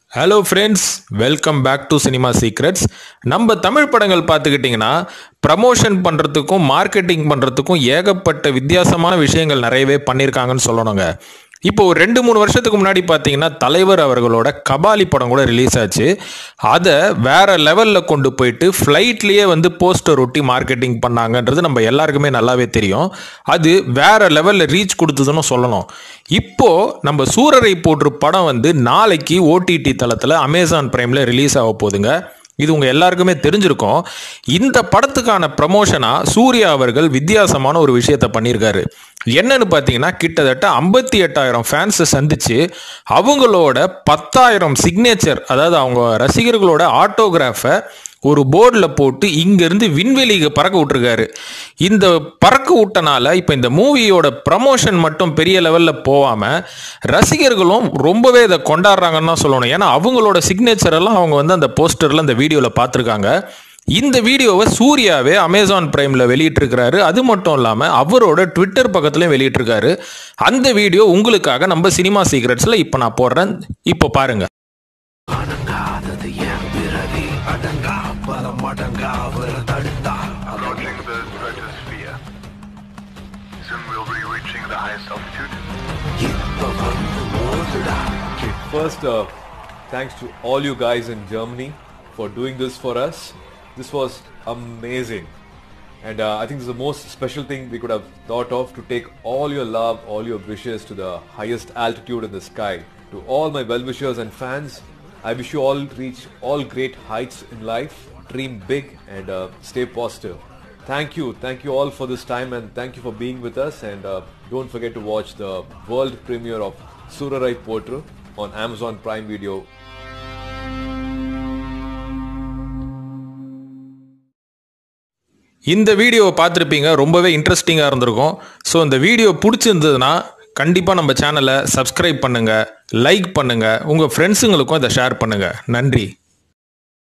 Hello friends welcome back to cinema secrets நம்ம தமிழ் படங்கள் பார்த்துக்கிட்டிங்கன்னா ப்ரமோஷன் பண்ணுறதுக்கும் மார்க்கெட்டிங் பண்ணுறதுக்கும் ஏகப்பட்ட வித்தியாசமான விஷயங்கள் நிறையவே பண்ணியிருக்காங்கன்னு சொல்லணுங்க இப்போ ஒரு ரெண்டு மூணு வருஷத்துக்கு முன்னாடி பார்த்தீங்கன்னா தலைவர் அவர்களோட கபாலி படம் கூட ரிலீஸ் ஆச்சு அதை வேற லெவலில் கொண்டு போயிட்டு ஃப்ளைட்லேயே வந்து போஸ்டர் ஒட்டி மார்க்கெட்டிங் பண்ணாங்கன்றது நம்ம எல்லாருக்குமே நல்லாவே தெரியும் அது வேற லெவலில் ரீச் கொடுத்ததுன்னு சொல்லணும் இப்போ நம்ம சூரரை போற்று படம் வந்து நாளைக்கு ஓடிடி தளத்தில் அமேசான் பிரைமில் ரிலீஸ் ஆக போகுதுங்க இது உங்க எல்லாருக்குமே தெரிஞ்சிருக்கும் இந்த படத்துக்கான ப்ரமோஷனாக சூர்யா அவர்கள் வித்தியாசமான ஒரு விஷயத்த பண்ணியிருக்காரு என்னன்னு பார்த்தீங்கன்னா கிட்டத்தட்ட ஐம்பத்தி எட்டாயிரம் ஃபேன்ஸை சந்திச்சு அவங்களோட பத்தாயிரம் சிக்னேச்சர் அதாவது அவங்க ரசிகர்களோட ஆட்டோகிராஃபை ஒரு போர்டில் போட்டு இங்கேருந்து விண்வெளிக்கு பறக்க விட்டுருக்காரு இந்த பறக்க விட்டனால இப்போ இந்த மூவியோட ப்ரமோஷன் மட்டும் பெரிய லெவலில் போகாமல் ரசிகர்களும் ரொம்பவே இதை கொண்டாடுறாங்கன்னு தான் சொல்லணும் ஏன்னா அவங்களோட சிக்னேச்சர் எல்லாம் அவங்க வந்து அந்த போஸ்டரில் அந்த வீடியோவில் பார்த்துருக்காங்க இந்த வீடியோவை சூர்யாவே அமேசான் பிரைமில் வெளியிட்டிருக்கிறாரு அது மட்டும் இல்லாமல் அவரோட ட்விட்டர் பக்கத்துலையும் வெளியிட்டிருக்காரு அந்த வீடியோ உங்களுக்காக நம்ம சினிமா சீக்ரெட்ஸில் இப்போ நான் போடுறேன் இப்போ பாருங்க அடங்காதது என் பிறவி அடங்கா பல மடங்கா அவர் தடுத்தா Approaching the stratosphere. Soon we'll be reaching the highest altitude. இப்ப வந்து மோதுடா First, uh, thanks to all you guys in Germany for doing this for us. This was amazing. And uh, I think this is the most special thing we could have thought of to take all your love, all your wishes to the highest altitude in the sky. To all my well-wishers and fans, I wish you all reach all great heights in life, dream big and uh, stay positive. Thank you, thank you all for this time and thank you for being with us and uh, don't forget to watch the world premiere of Surarai Potru on Amazon Prime Video இந்த வீடியோவை பார்த்துருப்பீங்க ரொம்பவே இன்ட்ரெஸ்டிங்காக இருந்திருக்கும் so இந்த video பிடிச்சிருந்ததுன்னா கண்டிப்பாக நம்ம சேனலை சப்ஸ்கிரைப் பண்ணுங்கள் லைக் பண்ணுங்கள் உங்கள் ஃப்ரெண்ட்ஸுங்களுக்கும் இதை ஷேர் பண்ணுங்கள் நன்றி